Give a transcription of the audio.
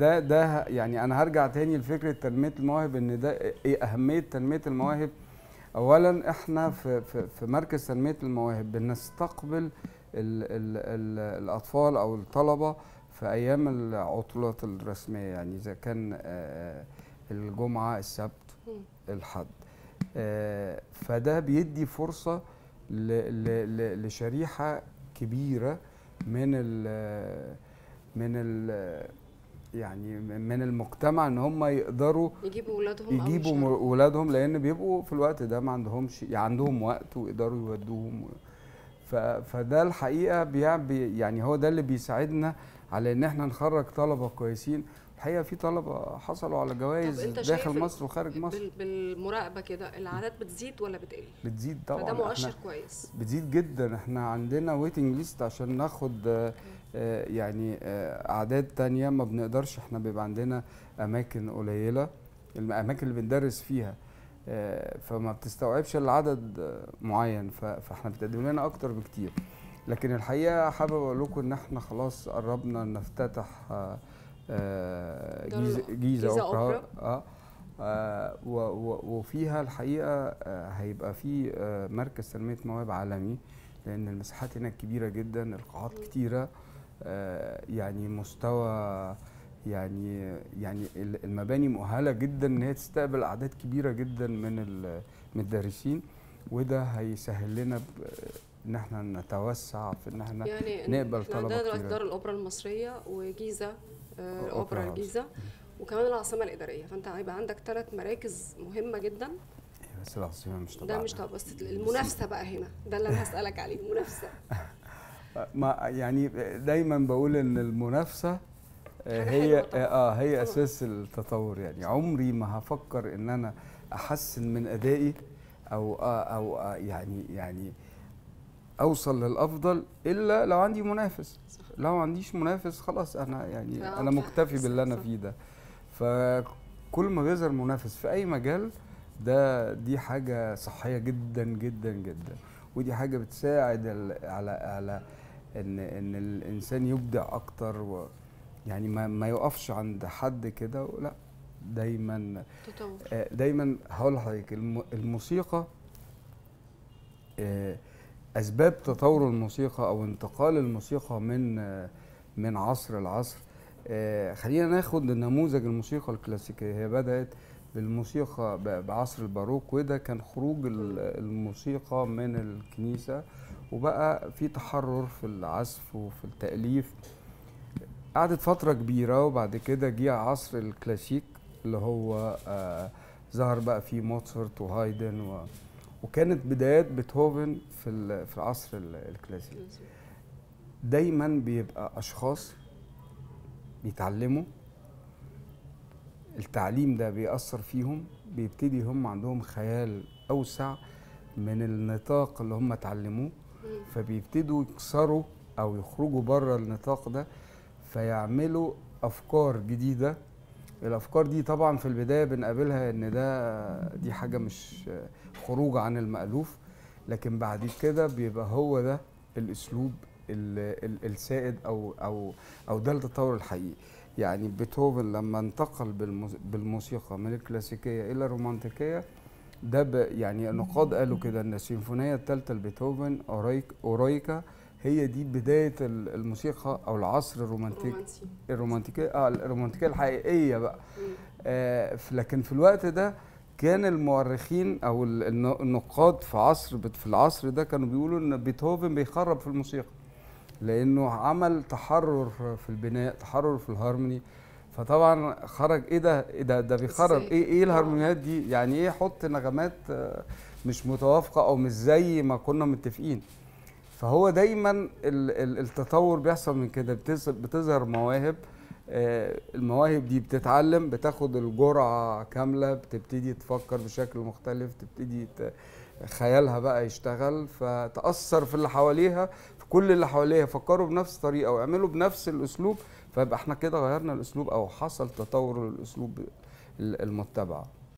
ده ده يعني انا هرجع تاني لفكره تنميه المواهب ان ده ايه اهميه تنميه المواهب اولا احنا في في, في مركز تنميه المواهب بنستقبل ال ال ال الاطفال او الطلبه في ايام العطلات الرسميه يعني اذا كان آه، الجمعه السبت مم. الحد آه، فده بيدي فرصه ل- ل- ل- لشريحه كبيره من ال من ال يعني من المجتمع ان هم يقدروا يجيبوا ولادهم أو يجيبوا يشاركوا. ولادهم لان بيبقوا في الوقت ده ما عندهمش يعني عندهم وقت ويقدروا يودوهم ف- فده الحقيقه بيع- بي يعني هو ده اللي بيساعدنا على ان احنا نخرج طلبه كويسين الحقيقه في طلبه حصلوا على طب جوائز انت داخل شايف ال- مصر وخارج مصر بال- بالمراقبه كده الاعداد بتزيد ولا بتقل بتزيد طبعا فده احنا مؤشر كويس بتزيد جدا احنا عندنا ويتنج ليست عشان ناخد آه، آه، يعني آه، اعداد تانية ما بنقدرش احنا بيبقى عندنا اماكن قليله الاماكن اللي بندرس فيها آه، فما بتستوعبش الا عدد آه، معين ف- فاحنا بتقدم لنا اكتر بكتير لكن الحقيقه حابب اقول لكم ان احنا خلاص قربنا نفتتح آه، آه، دار جيزه الأوبرا. جيزه جيزة اوبرا أوبرا. اه آه، و- و- وفيها الحقيقه آه، هيبقى في آه، مركز تنميه مواهب عالمي لان المساحات هناك كبيره جدا القاعات كتيره آه، يعني مستوى يعني يعني ال- المباني مؤهله جدا ان هي تستقبل اعداد كبيره جدا من ال- من الدارسين وده هيسهل لنا ب- ان احنا نتوسع في ان احنا يعني نقبل احنا طلبة عندنا دلوقتي كتيرة. دار الاوبرا المصريه وجيزه آه، أوبرا الاوبرا هاوس. الجيزه وكمان العاصمه الاداريه فانت هيبقى عندك ثلاث مراكز مهمه جدا بس العاصمه مش ده تبعنا. مش طب بس المنافسه بقى هنا ده اللي انا هسالك عليه المنافسه ما يعني دايما بقول ان المنافسه آه، حاجة هي حلوة طبعاً. اه هي طبعاً. اساس التطور يعني عمري ما هفكر ان انا احسن من ادائي او آه او آه يعني يعني اوصل للافضل الا لو عندي منافس صح. لو ما عنديش منافس خلاص انا يعني لا، انا صح، مكتفي صح، باللي انا صح. فيه ده فكل ما بيظهر منافس في اي مجال ده دي حاجه صحيه جدا جدا جدا ودي حاجه بتساعد ال- على على ان ان الانسان يبدع اكتر و يعني ما ما يقفش عند حد كده لا دايما تطور آه، دايما هقول لحضرتك الم- الموسيقى آه، اسباب تطور الموسيقى او انتقال الموسيقى من آه، من عصر لعصر آه، خلينا ناخد نموذج الموسيقى الكلاسيكيه هي بدات بالموسيقى ب- بعصر الباروك وده كان خروج ال- الموسيقى من الكنيسه وبقى في تحرر في العزف وفي التاليف قعدت فتره كبيره وبعد كده جه عصر الكلاسيك اللي هو آه ظهر بقى فيه موتسارت وهايدن و وكانت بدايات بيتهوفن في ال- في العصر ال- الكلاسيك دايما بيبقى اشخاص بيتعلموا التعليم ده بيأثر فيهم بيبتدي هم عندهم خيال أوسع من النطاق اللي هم اتعلموه مم. فبيبتدوا يكسروا أو يخرجوا بره النطاق ده فيعملوا أفكار جديدة الأفكار دي طبعا في البداية بنقابلها إن ده دي حاجة مش خروج عن المألوف لكن بعد كده بيبقى هو ده الأسلوب ال- ال- السائد أو أو أو ده التطور الحقيقي يعني بيتهوفن لما انتقل بالموس- بالموسيقى من الكلاسيكيه الى الرومانتيكيه ده ب يعني النقاد قالوا كده ان السيمفونيه الثالثه لبيتهوفن أورايك اورايكا هي دي بدايه ال- الموسيقى او العصر الرومانتيك رومانسي الرومانتيكيه اه الرومانتيكيه الحقيقيه بقى مم. آه ف- لكن في الوقت ده كان المؤرخين او ال- الن- النقاد في عصر بت- في العصر ده كانوا بيقولوا ان بيتهوفن بيخرب في الموسيقى لانه عمل تحرر في البناء تحرر في الهارموني فطبعا خرج ايه ده ايه ده ده بيخرب إزاي؟ ايه ايه آه. الهارمونيات دي يعني ايه حط نغمات آه، مش متوافقه او مش زي ما كنا متفقين فهو دايما ال- ال- التطور بيحصل من كده بتظ- بتظهر مواهب آه، المواهب دي بتتعلم بتاخد الجرعة كاملة بتبتدي تفكر بشكل مختلف تبتدي ت- خيالها بقى يشتغل فتأثر في اللي حواليها في كل اللي حواليها فكروا بنفس الطريقة ويعملوا بنفس الأسلوب فيبقى احنا كده غيرنا الأسلوب أو حصل تطور للأسلوب المتبع